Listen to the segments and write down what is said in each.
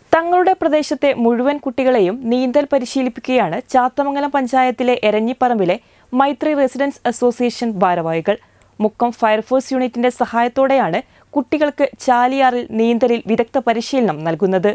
തങ്ങളുടെ പ്രദേശത്തെ മുഴുവൻ കുട്ടികളെയും നീന്തൽ പരിശീലിപ്പിക്കുകയാണ് ചാത്തമംഗലം പഞ്ചായത്തിലെ എരഞ്ഞിപ്പറമ്പിലെ മൈത്രി റെസിഡൻസ് അസോസിയേഷൻ ഭാരവാഹികൾ മുക്കം ഫയർഫോഴ്സ് യൂണിറ്റിന്റെ സഹായത്തോടെയാണ് കുട്ടികൾക്ക് ചാലിയാറിൽ നീന്തലിൽ വിദഗ്ധ പരിശീലനം നൽകുന്നത്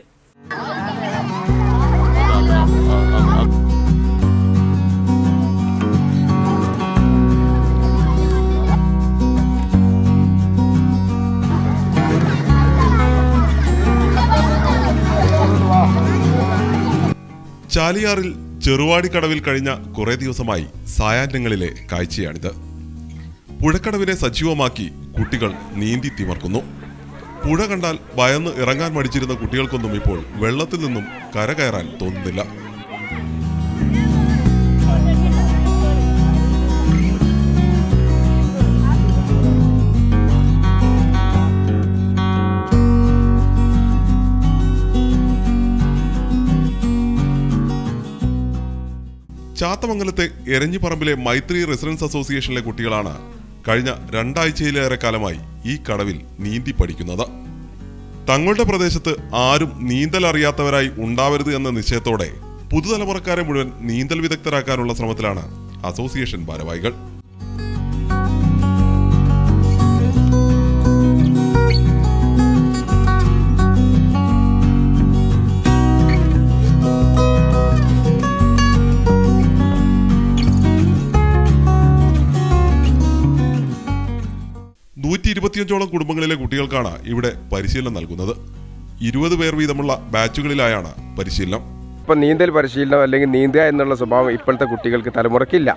ചാലിയാറിൽ ചെറുവാടിക്കടവിൽ കഴിഞ്ഞ കുറേ ദിവസമായി സായാഹ്നങ്ങളിലെ കാഴ്ചയാണിത് പുഴക്കടവിനെ സജീവമാക്കി കുട്ടികൾ നീന്തി തിമർക്കുന്നു പുഴ കണ്ടാൽ ഭയന്ന് ഇറങ്ങാൻ മടിച്ചിരുന്ന കുട്ടികൾക്കൊന്നും ഇപ്പോൾ വെള്ളത്തിൽ നിന്നും കരകയറാൻ തോന്നുന്നില്ല ചാത്തമംഗലത്തെ എരഞ്ഞിപ്പറമ്പിലെ മൈത്രി റെസിഡൻസ് അസോസിയേഷനിലെ കുട്ടികളാണ് കഴിഞ്ഞ രണ്ടാഴ്ചയിലേറെ കാലമായി ഈ കടവിൽ നീന്തി പഠിക്കുന്നത് തങ്ങളുടെ പ്രദേശത്ത് ആരും നീന്തൽ അറിയാത്തവരായി ഉണ്ടാവരുത് എന്ന നിശ്ചയത്തോടെ പുതുതലമുറക്കാരെ മുഴുവൻ നീന്തൽ വിദഗ്ധരാക്കാനുള്ള ശ്രമത്തിലാണ് അസോസിയേഷൻ ഭാരവാഹികൾ നൂറ്റി ഇരുപത്തിയഞ്ചോളം കുടുംബങ്ങളിലെ കുട്ടികൾക്കാണ് ഇവിടെ പരിശീലനം നൽകുന്നത് ഇരുപത് പേർ വീതമുള്ള ബാച്ചുകളിലായാണ് പരിശീലനം ഇപ്പം നീന്തൽ പരിശീലനം അല്ലെങ്കിൽ നീന്തുക എന്നുള്ള സ്വഭാവം ഇപ്പോഴത്തെ കുട്ടികൾക്ക് തലമുറക്കില്ല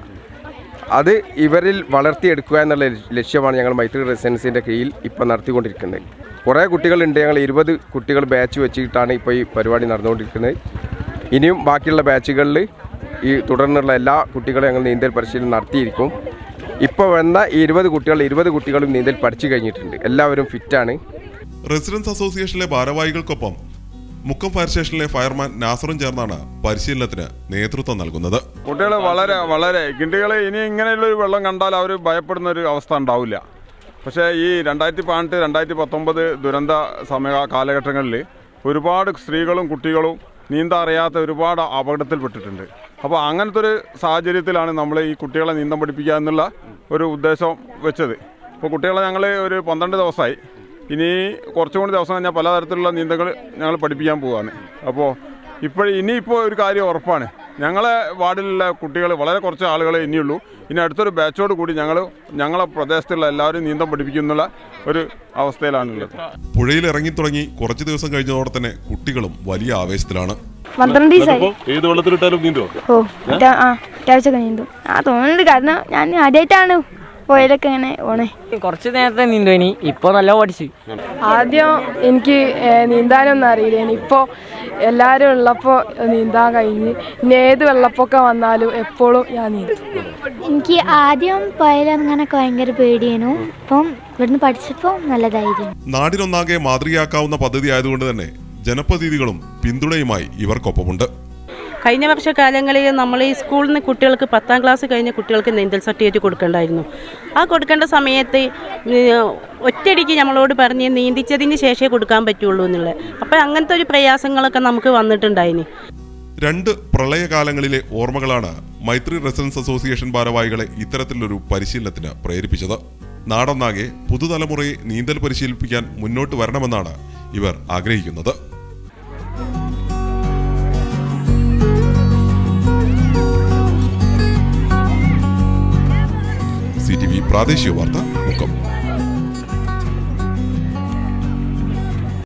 അത് ഇവരിൽ വളർത്തിയെടുക്കുക എന്നുള്ള ലക്ഷ്യമാണ് ഞങ്ങൾ മൈത്രി റെസിഡൻസിൻ്റെ കീഴിൽ ഇപ്പം നടത്തിക്കൊണ്ടിരിക്കുന്നത് കുറേ കുട്ടികളുണ്ട് ഞങ്ങൾ ഇരുപത് കുട്ടികൾ ബാച്ച് വെച്ചിട്ടാണ് ഇപ്പോൾ ഈ പരിപാടി നടന്നുകൊണ്ടിരിക്കുന്നത് ഇനിയും ബാക്കിയുള്ള ബാച്ചുകളിൽ ഈ തുടർന്നുള്ള എല്ലാ കുട്ടികളും ഞങ്ങൾ നീന്തൽ പരിശീലനം നടത്തിയിരിക്കും ഇപ്പോൾ വന്ന ഈ ഇരുപത് കുട്ടികൾ ഇരുപത് കുട്ടികളും നീന്തൽ പഠിച്ചു കഴിഞ്ഞിട്ടുണ്ട് എല്ലാവരും ഫിറ്റാണ് റെസിഡൻസ് അസോസിയേഷനിലെ ഭാരവാഹികൾക്കൊപ്പം മുക്കം ഫയർ സ്റ്റേഷനിലെ ഫയർമാൻ നാസറും ചേർന്നാണ് പരിശീലനത്തിന് നേതൃത്വം നൽകുന്നത് കുട്ടികൾ വളരെ വളരെ കിണ്ടികൾ ഇനി ഇങ്ങനെയുള്ള ഒരു വെള്ളം കണ്ടാൽ അവർ ഭയപ്പെടുന്ന ഒരു അവസ്ഥ ഉണ്ടാവില്ല പക്ഷേ ഈ രണ്ടായിരത്തി പതിനെട്ട് രണ്ടായിരത്തി പത്തൊമ്പത് ദുരന്ത സമയ കാലഘട്ടങ്ങളിൽ ഒരുപാട് സ്ത്രീകളും കുട്ടികളും നീന്താൻ അറിയാത്ത ഒരുപാട് അപകടത്തിൽപ്പെട്ടിട്ടുണ്ട് അപ്പോൾ അങ്ങനത്തെ ഒരു സാഹചര്യത്തിലാണ് നമ്മൾ ഈ കുട്ടികളെ നീന്തം പഠിപ്പിക്കുക എന്നുള്ള ഒരു ഉദ്ദേശം വെച്ചത് ഇപ്പോൾ കുട്ടികളെ ഞങ്ങൾ ഒരു പന്ത്രണ്ട് ദിവസമായി ഇനി കുറച്ചും കൂടി ദിവസം കഴിഞ്ഞാൽ പലതരത്തിലുള്ള നീന്തകൾ ഞങ്ങൾ പഠിപ്പിക്കാൻ പോവുകയാണ് അപ്പോൾ ഇപ്പോൾ ഇനിയിപ്പോൾ ഒരു കാര്യം ഉറപ്പാണ് ഞങ്ങളെ വാർഡിലുള്ള കുട്ടികൾ വളരെ കുറച്ച് ആളുകളെ ഇനിയുള്ളൂ ഇനി അടുത്തൊരു ബാച്ചോട് കൂടി ഞങ്ങൾ ഞങ്ങളെ പ്രദേശത്തുള്ള എല്ലാവരും നീന്തം പഠിപ്പിക്കുന്നുള്ള ഒരു അവസ്ഥയിലാണുള്ളത് പുഴയിൽ ഇറങ്ങി തുടങ്ങി കുറച്ച് ദിവസം കഴിഞ്ഞതോടെ തന്നെ കുട്ടികളും വലിയ ആവേശത്തിലാണ് പന്ത്രണ്ട് ദിവസമായി ഏത് വെള്ളത്തിലിട്ടാലും നീന്തോ ഓ അത്യാ- ആ അത്യാവശ്യമൊക്കെ നീന്തും ആ തോന്നുന്നുണ്ട് കാരണം ഞാൻ ആദ്യമായിട്ടാണ് പുഴയിലൊക്കെ ഇങ്ങനെ പോണേ കുറച്ച് നേരത്തെ നീന്തുവിനി ഇപ്പോൾ നല്ല പഠിച്ചു ആദ്യം എനിക്ക് ഏഹ്, നീന്താനൊന്നും അറിയില്ല ഇപ്പോൾ എല്ലാവരും ഉള്ളപ്പോൾ നീന്താൻ കഴിഞ്ഞ് ഇനി ഏത് വെള്ളപ്പൊക്കം വന്നാലും എപ്പോഴും ഞാൻ നീന്തും എനിക്ക് ആദ്യം പുഴയിലിറങ്ങാനൊക്കെ ഭയങ്കര പേടിയേനു ഇപ്പം ഇവിടുന്ന് പഠിച്ചപ്പോൾ നല്ല ധൈര്യം നാടിനൊന്നാകെ മാതൃകയാക്കാവുന്ന പദ്ധതി ആയതുകൊണ്ട് തന്നെ ജനപ്രതിനിധികളും പിന്തുണയുമായി ഇവർക്കൊപ്പമുണ്ട് കഴിഞ്ഞ വർഷകാലങ്ങളിൽ നമ്മൾ ഈ സ്കൂളിൽ നിന്ന് കുട്ടികൾക്ക് പത്താം ക്ലാസ് കഴിഞ്ഞ കുട്ടികൾക്ക് നീന്തൽ സർട്ടിഫിക്കറ്റ് കൊടുക്കേണ്ടായിരുന്നു ആ കൊടുക്കേണ്ട സമയത്ത് ഉം, ഒറ്റയടിക്ക് നമ്മളോട് പറഞ്ഞ് നീന്തിച്ചതിന് ശേഷമേ കൊടുക്കാൻ പറ്റുള്ളൂ എന്നുള്ളത് അപ്പോൾ അങ്ങനത്തെ ഒരു പ്രയാസങ്ങളൊക്കെ നമുക്ക് വന്നിട്ടുണ്ടായിന് രണ്ട് പ്രളയകാലങ്ങളിലെ ഓർമ്മകളാണ് മൈത്രി റെസിഡൻസ് അസോസിയേഷൻ ഭാരവാഹികളെ ഇത്തരത്തിലൊരു പരിശീലനത്തിന് പ്രേരിപ്പിച്ചത് നാടൊന്നാകെ പുതുതലമുറയെ നീന്തൽ പരിശീലിപ്പിക്കാൻ മുന്നോട്ട് വരണമെന്നാണ് ഇവർ ആഗ്രഹിക്കുന്നത് സി ടി വി പ്രാദേശിക വാർത്ത മുക്കം